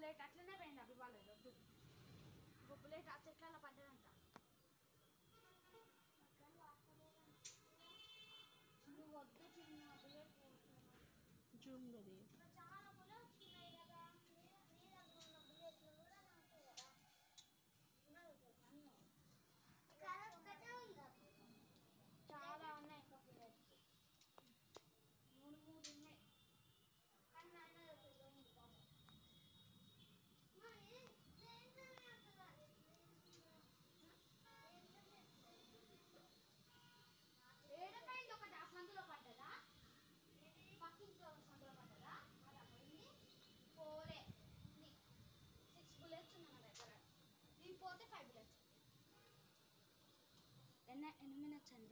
Bullet అట్లనే పోయింది అభివాలేదు వద్దు ఒక బుల్లెట్ ఆ చెట్ల పడ్డదంట నువ్వు వద్దు చిన్న బుల్లెట్ జూమ్ గది చాలా బుల్లెట్స్ ఉన్నాయి కదా నీ నీ దగ్గర ఉన్న బుల్లెట్లు కూడా నాకు కదా ఉన్నది కదా అన్నీ. చాలా ఉన్నాయి ఇంకా బుల్లెట్స్ మూడు మూడు ఉన్నాయి కానీ నాన్న దగ్గర పోయింది పాపం. ఏడకైంది ఒకటి ఆ సందులో పడ్డదా పక్కింట్లో ఒక సందులో పడ్డదా అది పోయింది పోలే ఉంది సిక్స్ బుల్లెట్స్ ఉన్నాయి నా దగ్గర నేను పోతే ఫైవ్ బుల్లెట్స్ ఎన్న ఎన్ని minutes Chandra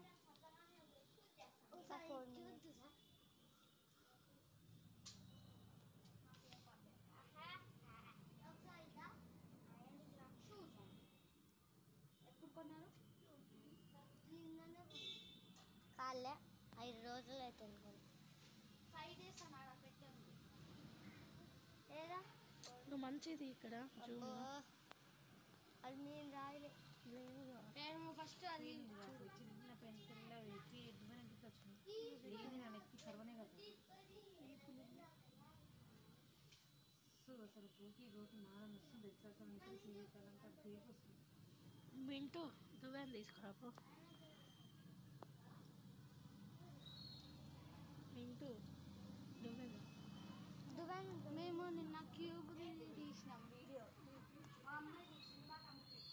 four minutes shoes ఎప్పుడు కొన్నారు కాలే ఐదు రోజులు అయితే అనుకోండి ఫైవ్ డేస్ అన్నాడు పెట్టే ఉంది లేదా నువ్వు మంచిది ఇక్కడ జూమ్ అబ్బో. అది నేను రాయలే నేను ఫస్ట్ అది చిన్న పెన్సిల్ ఎక్కి ఎడ్మని ఎంత వచ్చింది ఏది నా నెక్కి కరవనే కదా సో అసలు గోకి గోకి మారం వస్తుంది ఎట్లా అసలు నిద్ర చేయగలంటే దేపు వస్తుంది మింటూ దువ్వెన తీసుకురా పో మింటూ దువ్వెన దుబాయ్ మేము నిన్న క్యూబ్ తీసినాం వీడియో మా అమ్మాయి తీసింది మా తమ్ముడు చెప్పింది.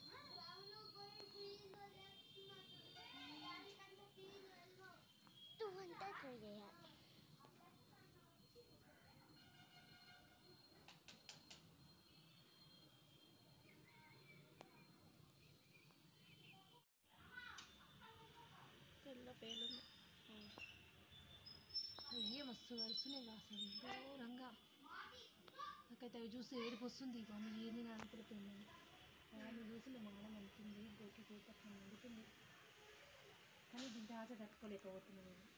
టూ అంతా ట్రై చేయాలి తెల్ల పేలుంది అయ్యే మస్తు వరుస్తున్నాయి అసలు దూరంగా నాకైతే అవి చూసి ఏడుపు వస్తుంది కానీ ఏంది నా అనుకుంటుంది వాళ్ళు చూసి మా నాన్న వెళ్తుంది గోకి గోకి అట్లా వెళ్తుంది కానీ దీంట్లో ఆశ తట్టుకోలేకపోతున్నాను నేను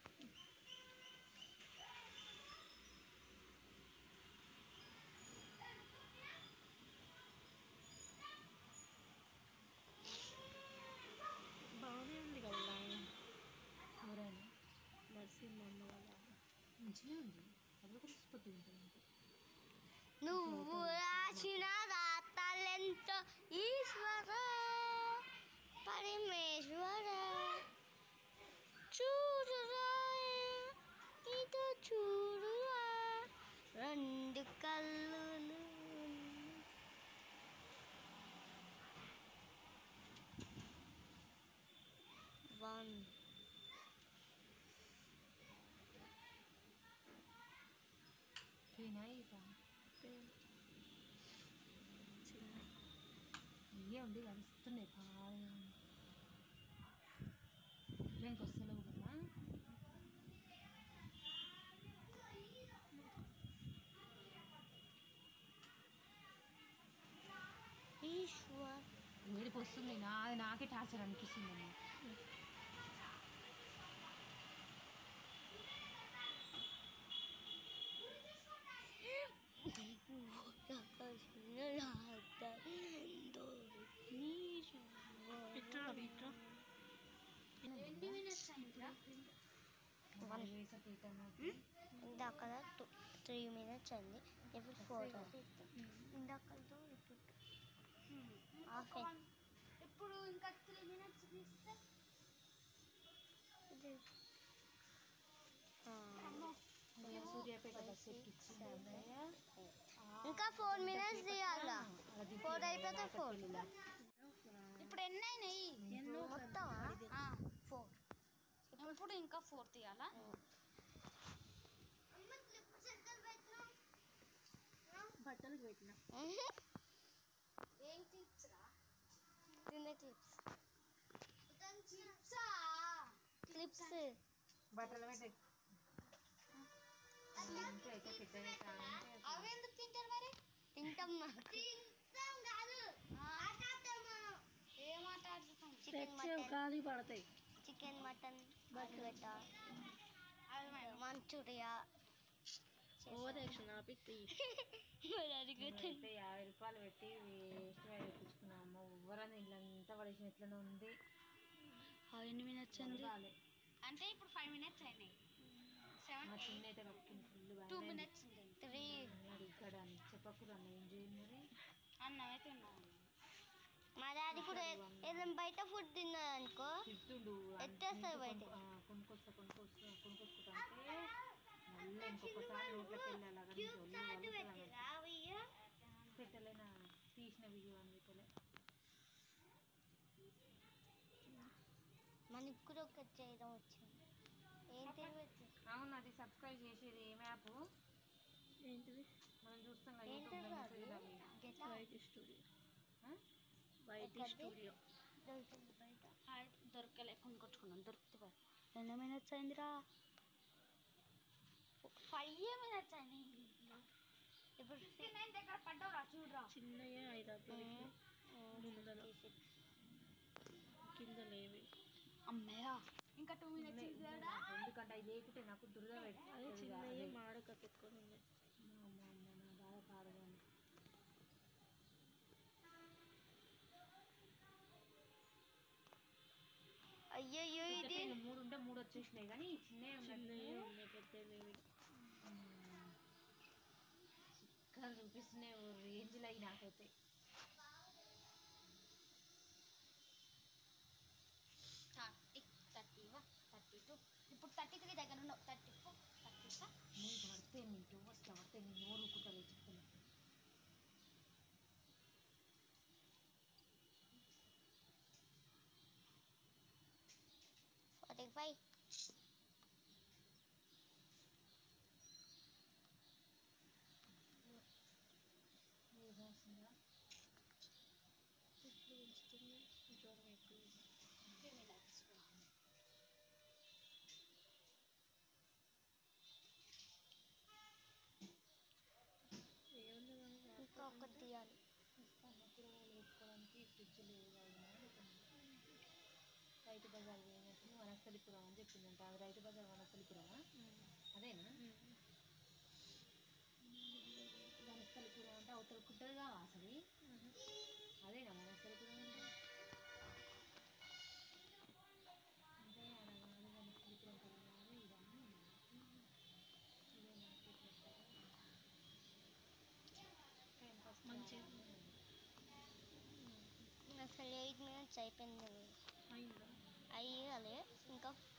బాగానే ఉంది కదా ఎవరైనా నర్సింగ్ అమ్మ వాళ్ళ మంచిగా ఉంది అది కూడా స్పొట్టు ఉంటుంది నువ్వు రాసిన రాతలెంతో ఈశ్వర పరమేశ్వర చూడురా ఇదో చూడురా రెండు కళ్ళు వన్ పోయినా ఇక చిన్న ఇవే ఉండి కలుస్తున్నాయి బాగా వెనక వస్తలేవు కదా ఈశ్వర్ ఏడుపు వస్తుంది నా అది నాకే టార్చర్ అనిపిస్తుంది అమ్మ. రాసిన రాతలెంతో ఈశ్వర ఇట్రా ఇట్రా ఎన్ని మినిట్స్ అయిందిరా వన్ వేసే పీఠము. ఇందాక టూ త్రీ మినిట్స్ అయింది ఇప్పుడు ఫోర్ ఇందాకతో ఇప్పుడు హాఫ్ ఇప్పుడు ఇంకా త్రీ మినిట్స్ తీస్తే మన సూర్యాపేట బస్ ఎక్కించి ఇంకా ఫోర్ మినిట్స్ తీయాలా అది ఫోర్ అయిపోతే ఫోర్ ఇప్పుడు ఎన్ని అయినాయి మొత్తం ఫోర్ ఇప్పుడు ఇంకా ఫోర్ తీయాలా బట్టలు పెట్టిన ఏం క్లిప్స్ రా తిన్న క్లిప్స్ క్లిప్సా క్లిప్స్ బట్టలు పెట్టే ఇంట్లో అయితే పెద్దగా కావాలంటే అవి ఎందుకు తింటారు మరి తింటాం తింటాం కాదు ఏం ఆట ఆడుతాం చికెన్ తెచ్చే మటన్ గాలి పడతాయి చికెన్ మటన్ బట్టలెట్ట మంచూరియా ఓవర్ యాక్షన్ ఆపి అయితే యాభై రూపాయలు పెట్టి వేస్ట్ వేయించుకున్నాం అమ్మ ఎవ్వరని ఇల్లంతా పడేసిన ఎట్లనే ఉంది ఎన్ని మినిట్స్ అండి రాలే అంటే ఇప్పుడు ఫైవ్ మినిట్స్ అయినాయి సెవెన్ మా చిన్న అయితే కప్పుకుని ఫుల్ టూ మినిట్స్ ఉంది త్రీ మరి ఇక్కడ అని చెప్పకూడదు అన్న ఏం చేయండి మరి అన్నం అయితే ఉన్నాను మా డాడీ కూడా ఏ- ఏదైనా బయట ఫుడ్ తిన్నాడు అనుకో తిట్టుండు ఎత్తేస్తారు బయట. కొనుక్కొస్తా కొనుక్కొస్తా కొనుక్కొచ్చుకుంటా అంటే మళ్ళీ ఇంకొకసారి నోట్లోకి వెళ్ళాలి అలాగని ఒళ్ళు వలుకుతుంది. పెట్టలేనా తీసిన వీడియో అని పెట్టలే మనకి కూడా ఒక చేయడం వచ్చింది ఏం తెలియదు అవును అది సబ్స్క్రైబ్ చేసేది ఏం యాప్ ఏంటిది మనం చూస్తాం కదా ఏంటి యూట్యూబ్లో అది? మెసేజ్ అవి. గెటా వైట్ స్టూడియో ఆ? వైట్ ఎక్కడిది? స్టూడియో దొరికింది బయట దొరకలే కొనుక్కొచ్చుకున్నాను దొరికితే పో. ఎన్ని మినిట్స్ అయిందిరా ఫైవ్ మినిట్స్ అయినాయి ఇప్పుడు నేను దగ్గర పడ్డావురా చూడరా చిన్నయే ఐదు అప్లోడ్ ముందర కింద లేవి అమ్మయ్యా ఇంకా టూ మినిట్స్ ఉంది కదా ఎందుకంటే అది లేకుంటే నాకు దురద అదే పెట్టి చిన్నయే మాడక పెట్టుకొని ఉన్నాయి నా బాధ పాడగా అయ్యయ్యో ఇది మూడు ఉంటే మూడు వచ్చేసినాయి కానీ చిన్నవి చిన్నయే ఉన్నాయి పెద్ద లేవి చిక్కగా చూపిస్తున్నాయి ఓ రేంజ్లో అయి నాకైతే thirty thirty one thirty two ఇప్పుడు థర్టీ త్రీ దగ్గర ఉన్నావు థర్టీ ఫోర్ థర్టీ ఫైవ్ నేను పడితే నీకు వస్తా పడితే నేను నోరు ఊరుకుంటా చెప్తున్నా ఫార్టీ ఫైవ్ ఏదో వస్తుందా ఇప్పుడు పెంచుతుంది జ్వరం ఎక్కువ త్రీ మినిట్స్ ఏముంది కానీ ఇంకా ఒకటి తీయాలి కూరగాయలు పెట్టుకోవడానికి ఫ్రిడ్జ్ లేదు కాదు రైతు బజార్ పోయినట్టు వనస్థలిపురం అని చెప్పిందంట అది రైతు బజార్ వనస్థలిపురమా అదేనా వనస్థలిపురం అంటే అవతల కుట్టదుగా అసలు అదేనా వనస్థలిపురం అంటే అంటే ఆడ కాదు వనస్థలిపురం కదా కాదు ఇదన్నీ ఇదే మార్కెట్ పెట్టారు టైం పాస్ మంచిగా అసలు ఎయిట్ మినిట్స్ అయిపోయింది అయిందా అయ్యాలి ఇంకా